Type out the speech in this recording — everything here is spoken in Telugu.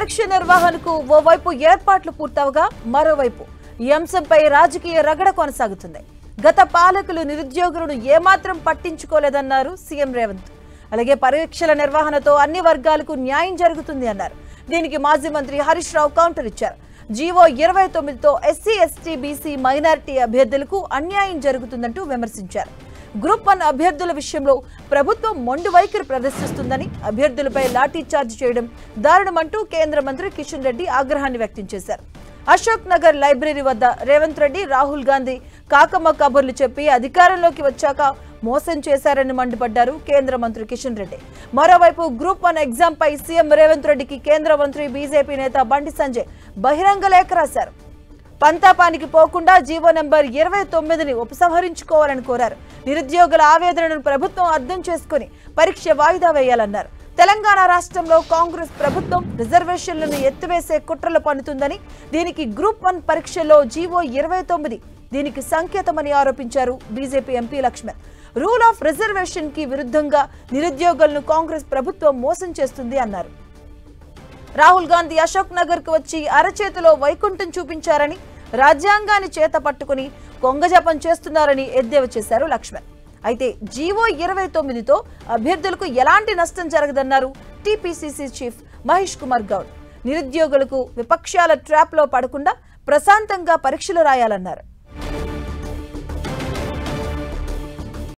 పరీక్ష నిర్వహణకు ఓవైపు ఏర్పాట్లు పూర్తవగా మరోవైపు ఈ అంశంపై రాజకీయ రగడ కొనసాగుతుంది గత పాలకులు నిరుద్యోగులను ఏమాత్రం పట్టించుకోలేదన్నారు సీఎం రేవంత్ అలాగే పరీక్షల నిర్వహణతో అన్ని వర్గాలకు న్యాయం జరుగుతుంది అన్నారు దీనికి మాజీ మంత్రి హరీష్ రావు కౌంటర్ ఇచ్చారు జీవో ఇరవై తొమ్మిదితో ఎస్సీ ఎస్టీ బీసీ మైనారిటీ అభ్యర్థులకు అన్యాయం జరుగుతుందంటూ విమర్శించారు గ్రూప్ వన్ అభ్యర్థుల విషయంలో ప్రభుత్వం మొండి వైఖరి ప్రదర్శిస్తుందని అభ్యర్థులపై లాఠీ చార్జ్ చేయడం దారుణమంటూ కేంద్ర మంత్రి కిషన్ రెడ్డి ఆగ్రహాన్ని వ్యక్తం చేశారు అశోక్ నగర్ లైబ్రరీ వద్ద రేవంత్ రెడ్డి రాహుల్ గాంధీ కాకమ్మ కబుర్లు చెప్పి అధికారంలోకి వచ్చాక మోసం చేశారని మండిపడ్డారు కేంద్ర మంత్రి కిషన్ రెడ్డి మరోవైపు గ్రూప్ వన్ ఎగ్జామ్ పై సీఎం రేవంత్ రెడ్డికి కేంద్ర మంత్రి బీజేపీ నేత బండి సంజయ్ బహిరంగ లేఖ రాశారు పంతాపానికి పోకుండా జీవో నెంబర్ ఇరవై తొమ్మిదిని ఉపసంహరించుకోవాలని కోరారు నిరుద్యోగుల ఆవేదనను ప్రభుత్వం అర్థం చేసుకుని పరీక్ష వాయిదా వేయాలన్నారు తెలంగాణ రాష్ట్రంలో కాంగ్రెస్ ప్రభుత్వం రిజర్వేషన్లను ఎత్తివేసే కుట్రలు పన్నుతుందని దీనికి గ్రూప్ వన్ పరీక్షలో జీవో ఇరవై తొమ్మిది దీనికి సంకేతమని ఆరోపించారు BJP MP Laxman rule of reservation కి విరుద్ధంగా నిరుద్యోగులను కాంగ్రెస్ ప్రభుత్వం మోసం చేస్తుంది అన్నారు రాహుల్ గాంధీ అశోక్ నగర్ కు వచ్చి అరచేతిలో వైకుంఠం చూపించారని రాజ్యాంగాన్ని చేత పట్టుకుని కొంగజపం చేస్తున్నారని ఎద్దేవా చేశారు లక్ష్మణ్ అయితే జీవో ఇరవై తొమ్మిదితో అభ్యర్థులకు ఎలాంటి నష్టం జరగదన్నారు టీపీసీసీ చీఫ్ మహేష్ కుమార్ గౌడ్ నిరుద్యోగులకు విపక్షాల ట్రాప్లో పడకుండా ప్రశాంతంగా పరీక్షలు రాయాలన్నారు